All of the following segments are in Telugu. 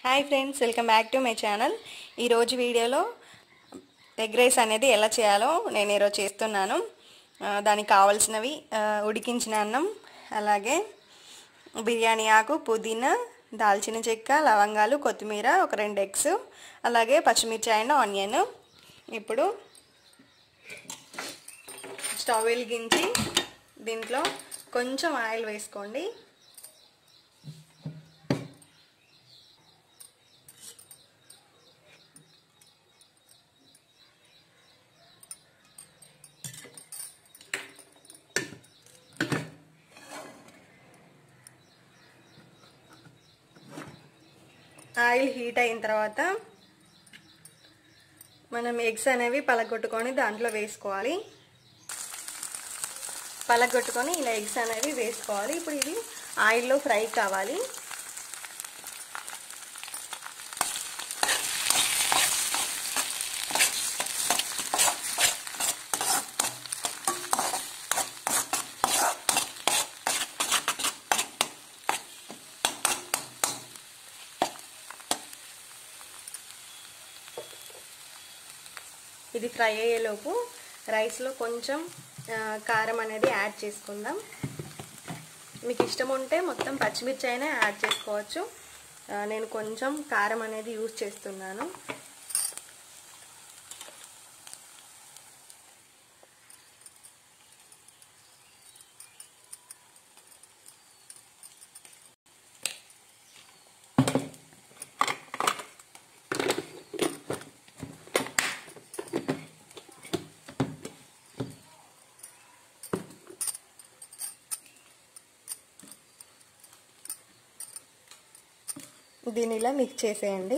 hi friends welcome back to my channel ఈరోజు వీడియోలో ఎగ్ రైస్ అనేది ఎలా చేయాలో నేను ఈరోజు చేస్తున్నాను ఆ, దానికి కావాల్సినవి ఆ, ఉడికించిన అన్నం అలాగే బిర్యానీ ఆకు పుదీనా దాల్చిన చెక్క లవంగాలు కొత్తిమీర ఒక రెండు ఎగ్స్ అలాగే పచ్చిమిర్చి అండ్ ఆనియన్ ఇప్పుడు స్టవ్ వెలిగించి దీంట్లో కొంచెం ఆయిల్ వేసుకోండి ఆయిల్ హీట్ అయిన తర్వాత మనం ఎగ్స్ అనేవి పలగొట్టుకొని దాంట్లో వేసుకోవాలి పలగొట్టుకొని ఇలా ఎగ్స్ అనేవి వేసుకోవాలి ఇప్పుడు ఇది ఆయిల్లో ఫ్రై కావాలి ఇది ఫ్రై అయ్యేలోపు రైస్లో కొంచెం ఆ, కారం అనేది యాడ్ చేసుకుందాం మీకు ఇష్టం ఉంటే మొత్తం పచ్చిమిర్చి అయినా యాడ్ చేసుకోవచ్చు ఆ, నేను కొంచెం కారం అనేది యూజ్ చేస్తున్నాను దీని ఇలా మిక్స్ చేసేయండి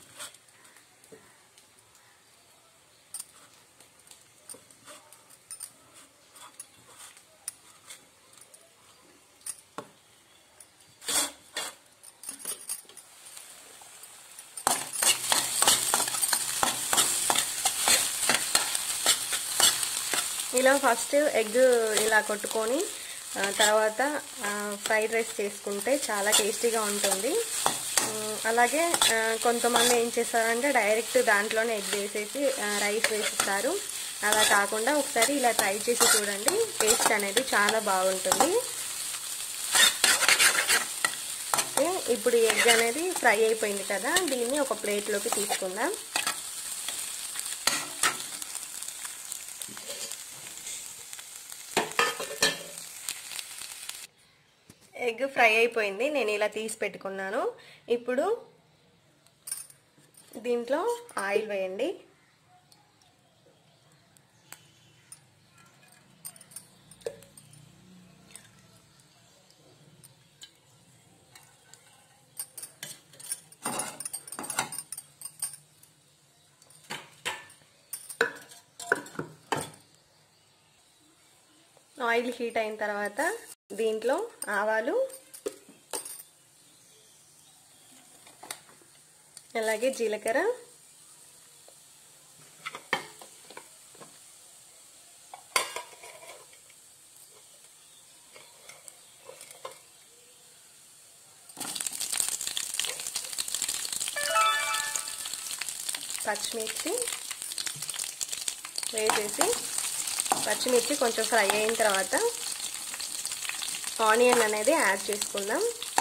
ఇలా ఫస్ట్ ఎగ్ ఇలా కొట్టుకొని ఆ, తర్వాత ఫ్రైడ్ రైస్ చేసుకుంటే చాలా టేస్టీగా ఉంటుంది ఉమ్, అలాగే ఆ, కొంతమంది ఏం చేస్తారంటే డైరెక్ట్ దాంట్లోనే ఎగ్ వేసేసి ఆ, రైస్ వేసిస్తారు అలా కాకుండా ఒకసారి ఇలా ట్రై చేసి చూడండి టేస్ట్ అనేది చాలా బాగుంటుంది ఓకే, ఇప్పుడు ఈ ఎగ్ అనేది ఫ్రై అయిపోయింది కదా దీన్ని ఒక ప్లేట్లోకి తీసుకుందాం ఎగ్ ఫ్రై అయిపోయింది నేను ఇలా తీసి పెట్టుకున్నాను ఇప్పుడు దీంట్లో ఆయిల్ వేయండి ఆయిల్ హీట్ అయిన తర్వాత దీంట్లో ఆవాలు అలాగే జీలకర్ర పచ్చిమిర్చి వేసేసి పచ్చిమిర్చి కొంచెం ఫ్రై అయిన తర్వాత ఆనియన్ అనేది యాడ్ చేసుకుందాం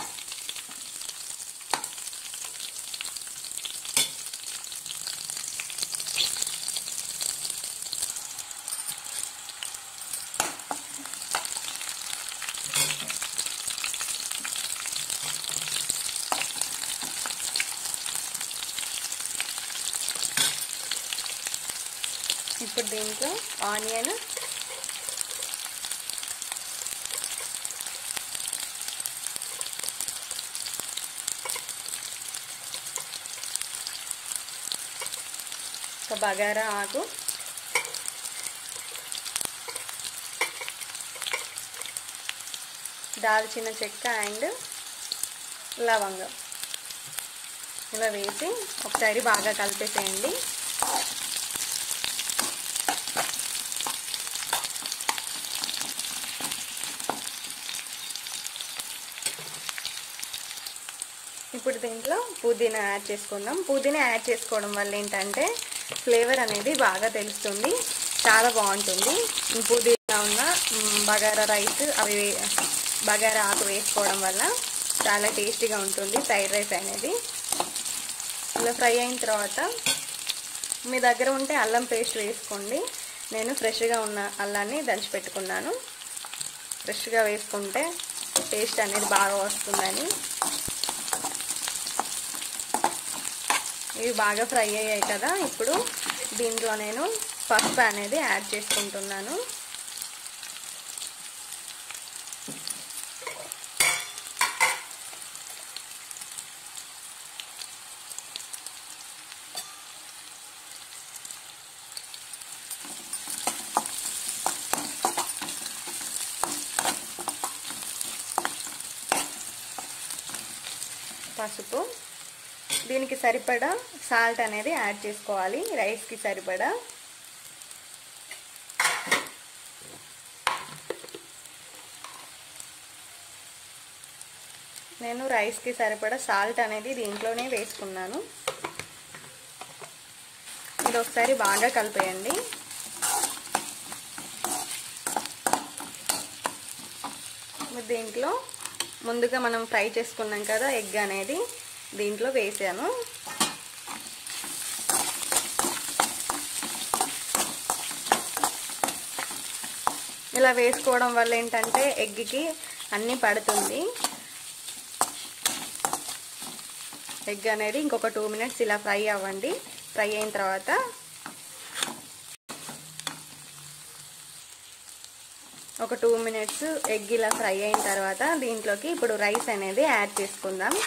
ఇప్పుడు దీంట్లో ఆనియన్ ఒక బగారా ఆకు దాల్చిన చెక్క అండ్ లవంగం ఇలా వేసి ఒకసారి బాగా కలిపేసేయండి ఇప్పుడు ఇప్పుడు దీంట్లో పుదీనా యాడ్ చేసుకుందాం పుదీనా యాడ్ చేసుకోవడం వల్ల ఏంటంటే ఫ్లేవర్ అనేది బాగా తెలుస్తుంది చాలా బాగుంటుంది పుదీనా ఉన్న మ్, బగారా రైస్ అవి వే- బగారా ఆకు వేసుకోవడం వల్ల చాలా టేస్టీగా ఉంటుంది ఫ్రైడ్ రైస్ అనేది ఇలా ఫ్రై అయిన తర్వాత మీ దగ్గర ఉంటే అల్లం పేస్ట్ వేసుకోండి నేను ఫ్రెష్గా ఉన్న అల్లాన్ని దంచి పెట్టుకున్నాను ఫ్రెష్గా వేసుకుంటే టేస్ట్ అనేది బాగా వస్తుందని ఇవి బాగా ఫ్రై అయ్యాయి కదా ఇప్పుడు దీంట్లో నేను పసుపు అనేది యాడ్ చేసుకుంటున్నాను పసుపు దీనికి సరిపడా సాల్ట్ అనేది యాడ్ చేసుకోవాలి రైస్కి సరిపడా నేను రైస్కి సరిపడా సాల్ట్ అనేది దీంట్లోనే వేసుకున్నాను ఇది ఒకసారి బాగా కలిపేయండి దీంట్లో ముందుగా మనం ఫ్రై చేసుకున్నాం కదా ఎగ్ అనేది దీంట్లో వేసాను ఇలా వేసుకోవడం వల్ల ఏంటంటే ఎగ్కి అన్నీ పడుతుంది ఎగ్ అనేది ఇంకొక టూ మినిట్స్ ఇలా ఫ్రై అవ్వండి ఫ్రై అయిన తర్వాత ఒక టూ మినిట్స్ ఎగ్ ఇలా ఫ్రై అయిన తర్వాత దీంట్లోకి ఇప్పుడు రైస్ అనేది యాడ్ చేసుకుందాం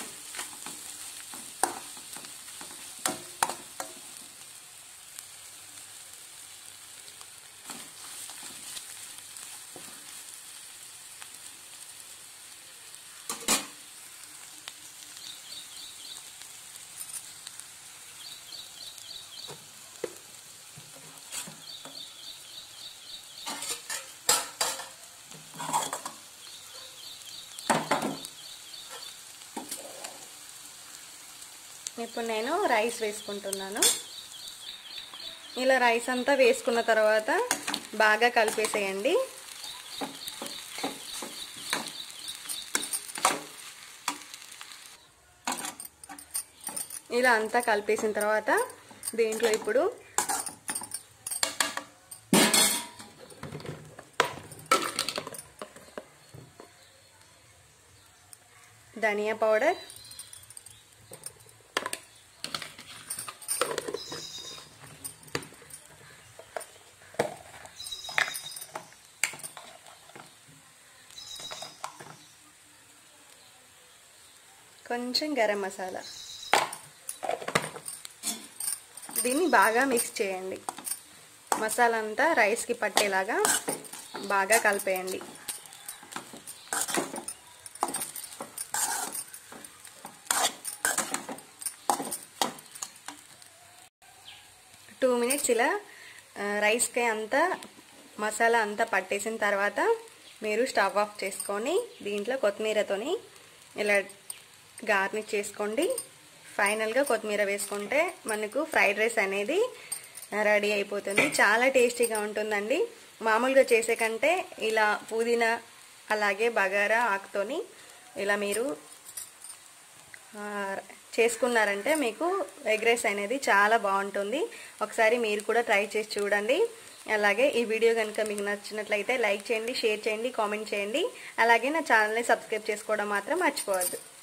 ఇప్పుడు నేను రైస్ వేసుకుంటున్నాను ఇలా రైస్ అంతా వేసుకున్న తర్వాత బాగా కలిపేసేయండి ఇలా అంతా కలిపేసిన తర్వాత దీంట్లో ఇప్పుడు ధనియా పౌడర్ కొంచెం గరం మసాలా దీన్ని బాగా మిక్స్ చేయండి మసాలా అంతా రైస్కి పట్టేలాగా బాగా కలిపేయండి టూ మినిట్స్ ఇలా రైస్కి అంతా మసాలా అంతా పట్టేసిన తర్వాత మీరు స్టవ్ ఆఫ్ చేసుకొని దీంట్లో కొత్తిమీరతోని ఇలా గార్నిష్ చేసుకోండి ఫైనల్గా కొత్తిమీర వేసుకుంటే మనకు ఫ్రైడ్ రైస్ అనేది రెడీ అయిపోతుంది చాలా టేస్టీగా ఉంటుందండి మామూలుగా చేసే కంటే ఇలా పుదీనా అలాగే బగారా ఆకుతోని ఇలా మీరు చేసుకున్నారంటే మీకు ఎగ్ రైస్ అనేది చాలా బాగుంటుంది ఒకసారి మీరు కూడా ట్రై చేసి చూడండి అలాగే ఈ వీడియో కనుక మీకు నచ్చినట్లయితే లైక్ చేయండి షేర్ చేయండి కామెంట్ చేయండి అలాగే నా ఛానల్ని సబ్స్క్రైబ్ చేసుకోవడం మాత్రం మర్చిపోవద్దు